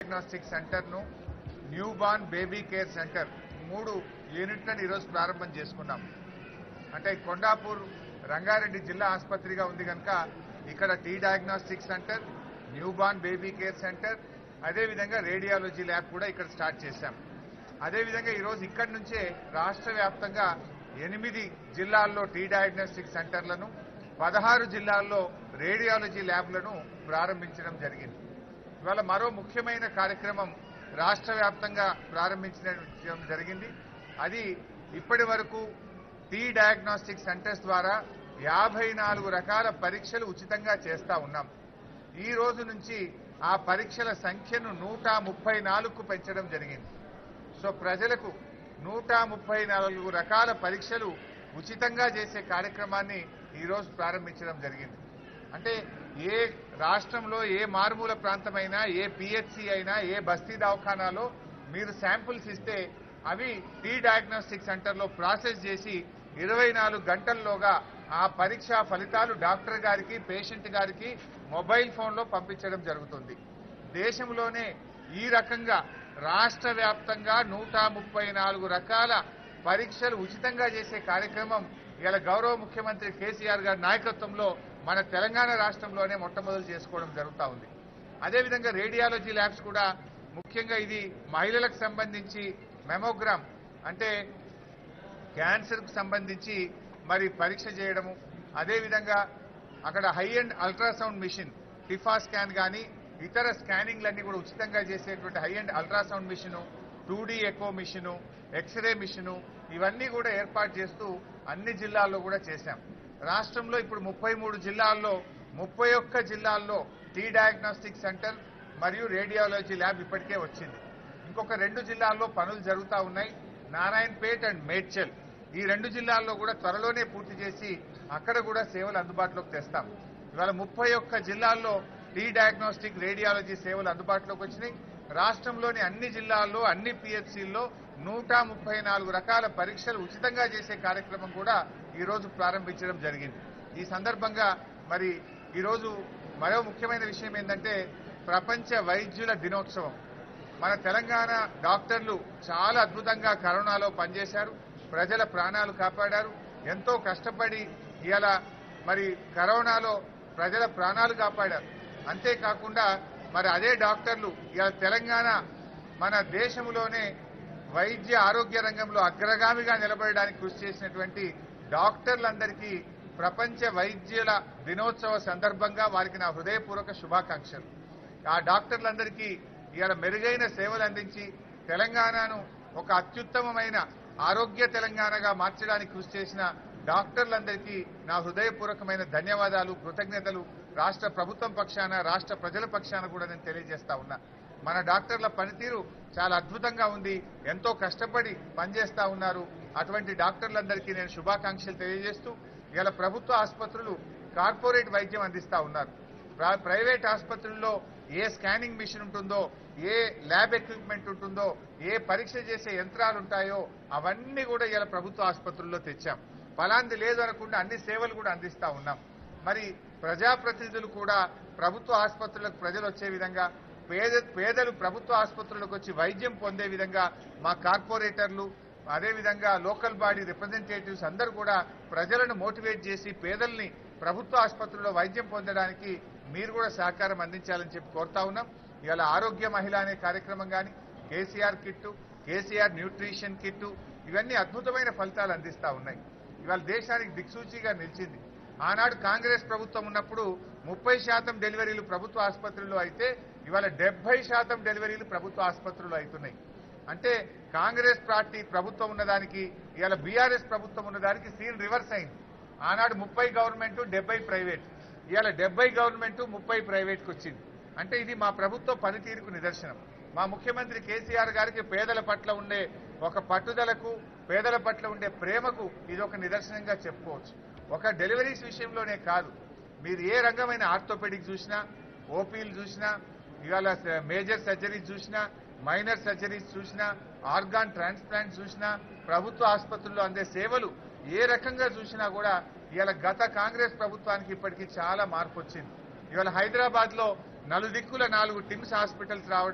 diagnostic సెంటర్ను newborn baby care centre మూడు యూనిట్లను ఈరోజు ప్రారంభం చేసుకున్నాం అంటే కొండాపూర్ రంగారెడ్డి జిల్లా ఆసుపత్రిగా ఉంది కనుక ఇక్కడ T diagnostic centre newborn baby care centre అదేవిధంగా రేడియాలజీ ల్యాబ్ కూడా ఇక్కడ స్టార్ట్ చేశాం అదేవిధంగా ఈరోజు ఇక్కడి నుంచే రాష్ట్ర వ్యాప్తంగా ఎనిమిది జిల్లాల్లో టీ డయాగ్నోస్టిక్ సెంటర్లను పదహారు జిల్లాల్లో రేడియాలజీ ల్యాబ్లను ప్రారంభించడం జరిగింది ఇవాళ మరో ముఖ్యమైన కార్యక్రమం రాష్ట్ర వ్యాప్తంగా ప్రారంభించడం జరిగింది అది ఇప్పటి వరకు టీ డయాగ్నోస్టిక్ సెంటర్స్ ద్వారా యాభై నాలుగు రకాల పరీక్షలు ఉచితంగా చేస్తా ఉన్నాం ఈ రోజు నుంచి ఆ పరీక్షల సంఖ్యను నూట ముప్పై నాలుగుకు పెంచడం జరిగింది సో ప్రజలకు నూట ముప్పై నాలుగు రకాల పరీక్షలు ఉచితంగా చేసే కార్యక్రమాన్ని ఈరోజు ప్రారంభించడం జరిగింది అంటే ఏ రాష్ట్రంలో ఏ మారుమూల ప్రాంతమైనా ఏ పిహెచ్సి అయినా ఏ బస్తీ దవాఖానాలో మీరు శాంపుల్స్ ఇస్తే అవి టీ డయాగ్నోస్టిక్ సెంటర్లో ప్రాసెస్ చేసి ఇరవై నాలుగు గంటల్లోగా ఆ పరీక్ష ఫలితాలు డాక్టర్ గారికి పేషెంట్ గారికి మొబైల్ ఫోన్లో పంపించడం జరుగుతుంది దేశంలోనే ఈ రకంగా రాష్ట్ర వ్యాప్తంగా నూట ముప్పై నాలుగు రకాల పరీక్షలు ఉచితంగా చేసే కార్యక్రమం ఇలా గౌరవ ముఖ్యమంత్రి కేసీఆర్ గారి నాయకత్వంలో మన తెలంగాణ రాష్ట్రంలోనే మొట్టమొదలు చేసుకోవడం జరుగుతూ ఉంది అదేవిధంగా రేడియాలజీ ల్యాబ్స్ కూడా ముఖ్యంగా ఇది మహిళలకు సంబంధించి మెమోగ్రామ్ అంటే క్యాన్సర్కు సంబంధించి మరి పరీక్ష చేయడము అదేవిధంగా అక్కడ high end ultrasound machine TIFFA scan కానీ ఇతర స్కానింగ్లన్నీ కూడా ఉచితంగా చేసేటువంటి high end ultrasound machine two D echo machine X ray machine ఇవన్నీ కూడా ఏర్పాటు చేస్తూ అన్ని జిల్లాల్లో కూడా చేశాం రాష్ట్రంలో ఇప్పుడు ముప్పై మూడు జిల్లాల్లో ముప్పై ఒక్క జిల్లాల్లో టీ డయాగ్నోస్టిక్ సెంటర్ మరియు రేడియాలజీ ల్యాబ్ ఇప్పటికే వచ్చింది ఇంకొక రెండు జిల్లాల్లో పనులు జరుగుతూ ఉన్నాయి నారాయణపేట్ అండ్ మేడ్చల్ ఈ రెండు జిల్లాల్లో కూడా త్వరలోనే పూర్తి చేసి అక్కడ కూడా సేవలు అందుబాటులోకి తెస్తాం ఇవాళ ముప్పై ఒక్క జిల్లాల్లో టీ డయాగ్నోస్టిక్ రేడియాలజీ సేవలు అందుబాటులోకి వచ్చినాయి రాష్ట్రంలోని అన్ని జిల్లాల్లో అన్ని పిహెచ్సిల్లో నూట ముప్పై నాలుగు రకాల పరీక్షలు ఉచితంగా చేసే కార్యక్రమం కూడా ఈ రోజు ప్రారంభించడం జరిగింది ఈ సందర్భంగా మరి ఈరోజు మరో ముఖ్యమైన విషయం ఏంటంటే ప్రపంచ వైద్యుల దినోత్సవం మన తెలంగాణ డాక్టర్లు చాలా అద్భుతంగా కరోనాలో పనిచేశారు ప్రజల ప్రాణాలు కాపాడారు ఎంతో కష్టపడి ఇవాళ మరి కరోనాలో ప్రజల ప్రాణాలు కాపాడారు అంతేకాకుండా మరి అదే డాక్టర్లు ఇవాళ తెలంగాణ మన దేశంలోనే వైద్య ఆరోగ్య రంగంలో అగ్రగామిగా నిలబడడానికి కృషి చేసినటువంటి డాక్టర్లందరికీ ప్రపంచ వైద్యుల దినోత్సవ సందర్భంగా వారికి నా హృదయపూర్వక శుభాకాంక్షలు ఆ డాక్టర్లందరికీ ఇవాళ మెరుగైన సేవలు అందించి తెలంగాణను ఒక అత్యుత్తమమైన ఆరోగ్య తెలంగాణగా మార్చడానికి కృషి చేసిన డాక్టర్లందరికీ నా హృదయపూర్వకమైన ధన్యవాదాలు కృతజ్ఞతలు రాష్ట్ర ప్రభుత్వం పక్షాన రాష్ట్ర ప్రజల పక్షాన కూడా నేను తెలియజేస్తా ఉన్నా మన డాక్టర్ల పనితీరు చాలా అద్భుతంగా ఉంది ఎంతో కష్టపడి పనిచేస్తా ఉన్నారు అటువంటి డాక్టర్లందరికీ నేను శుభాకాంక్షలు తెలియజేస్తూ ఇలా ప్రభుత్వ ఆసుపత్రులు కార్పొరేట్ వైద్యం అందిస్తా ఉన్నారు ప్ర- ప్రైవేట్ ఆసుపత్రుల్లో ఏ స్కానింగ్ మిషన్ ఉంటుందో ఏ ల్యాబ్ ఎక్విప్మెంట్ ఉంటుందో ఏ పరీక్ష చేసే యంత్రాలు ఉంటాయో అవన్నీ కూడా ఇలా ప్రభుత్వ ఆసుపత్రుల్లో తెచ్చాం ఫలాంది లేదు అనకుండా అన్ని సేవలు కూడా అందిస్తా ఉన్నాం మరి ప్రజాప్రతినిధులు కూడా ప్రభుత్వ ఆసుపత్రులకు ప్రజలు వచ్చే విధంగా పేద పేదలు ప్రభుత్వ ఆసుపత్రులకు వచ్చి వైద్యం పొందే విధంగా మా కార్పొరేటర్లు అదేవిధంగా లోకల్ బాడీ రిప్రజెంటేటివ్స్ అందరూ కూడా ప్రజలను మోటివేట్ చేసి పేదల్ని ప్రభుత్వ ఆసుపత్రుల్లో వైద్యం పొందడానికి మీరు కూడా సహకారం అందించాలని చెప్పి కోరుతా ఉన్నాం ఇవాళ ఆరోగ్య మహిళ అనే కార్యక్రమం కానీ KCR kit KCR nutrition kit ఇవన్నీ అద్భుతమైన ఫలితాలు అందిస్తా ఉన్నాయి ఇవాళ దేశానికి దిక్సూచిగా నిలిచింది ఆనాడు కాంగ్రెస్ ప్రభుత్వం ఉన్నప్పుడు ముప్పై శాతం డెలివరీలు ప్రభుత్వ ఆసుపత్రుల్లో అయితే ఇవాళ డెబ్బై శాతం డెలివరీలు ప్రభుత్వ ఆసుపత్రుల్లో అవుతున్నాయి అంటే కాంగ్రెస్ పార్టీ ప్రభుత్వం ఉన్నదానికి ఇవాళ బీఆర్ఎస్ ప్రభుత్వం ఉన్నదానికి సీన్ రివర్స్ అయింది ఆనాడు ముప్పై గవర్నమెంట్ డెబ్బై ప్రైవేట్ ఇవాళ డెబ్బై గవర్నమెంట్ ముప్పై ప్రైవేట్కి వచ్చింది అంటే ఇది మా ప్రభుత్వ పనితీరుకు నిదర్శనం మా ముఖ్యమంత్రి కేసీఆర్ గారికి పేదల పట్ల ఉండే ఒక పట్టుదలకు పేదల పట్ల ఉండే ప్రేమకు ఇది ఒక నిదర్శనంగా చెప్పుకోవచ్చు ఒక డెలివరీస్ విషయంలోనే కాదు మీరు ఏ రంగమైన ఆర్థోపెడిక్ చూసినా ఓపీలు చూసినా ఇవాళ స- మేజర్ సర్జరీస్ చూసినా మైనర్ సర్జరీస్ చూసినా ఆర్గాన్ ట్రాన్స్ప్లాంట్ చూసినా ప్రభుత్వ ఆసుపత్రుల్లో అందే సేవలు ఏ రకంగా చూసినా కూడా ఇవాళ గత కాంగ్రెస్ ప్రభుత్వానికి ఇప్పటికీ చాలా మార్పు వచ్చింది ఇవాళ హైదరాబాద్ లో నలుదిక్కుల నాలుగు టిమ్స్ హాస్పిటల్స్ రావడం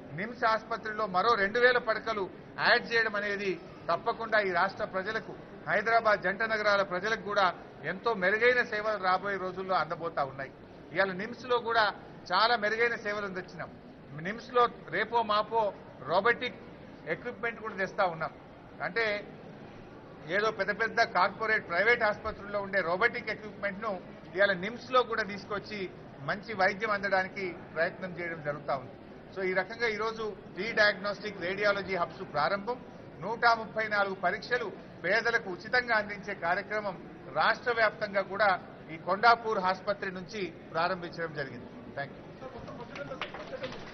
నిమ్స్ ఆసుపత్రిలో మరో రెండు వేల పడకలు యాడ్ చేయడం అనేది తప్పకుండా ఈ రాష్ట్ర ప్రజలకు హైదరాబాద్ జంట నగరాల ప్రజలకు కూడా ఎంతో మెరుగైన సేవలు రాబోయే రోజుల్లో అందబోతా ఉన్నాయి ఇవాళ నిమ్స్ లో కూడా చాలా మెరుగైన సేవలు తెచ్చినాం నిమ్స్ లో రేపో మాపో రోబోటిక్ ఎక్విప్మెంట్ కూడా తెస్తా ఉన్నాం అంటే ఏదో పెద్ద పెద్ద కార్పొరేట్ ప్రైవేట్ ఆసుపత్రుల్లో ఉండే రోబోటిక్ ఎక్విప్మెంట్ ను ఇవాళ నిమ్స్ లో కూడా తీసుకొచ్చి మంచి వైద్యం అందడానికి ప్రయత్నం చేయడం జరుగుతా ఉంది సో ఈ రకంగా ఈరోజు టీ డయాగ్నోస్టిక్ రేడియాలజీ హబ్స్ ప్రారంభం నూట ముప్పై నాలుగు పరీక్షలు పేదలకు ఉచితంగా అందించే కార్యక్రమం రాష్ట్ర వ్యాప్తంగా కూడా ఈ కొండాపూర్ ఆసుపత్రి నుంచి ప్రారంభించడం జరిగింది థ్యాంక్ యూ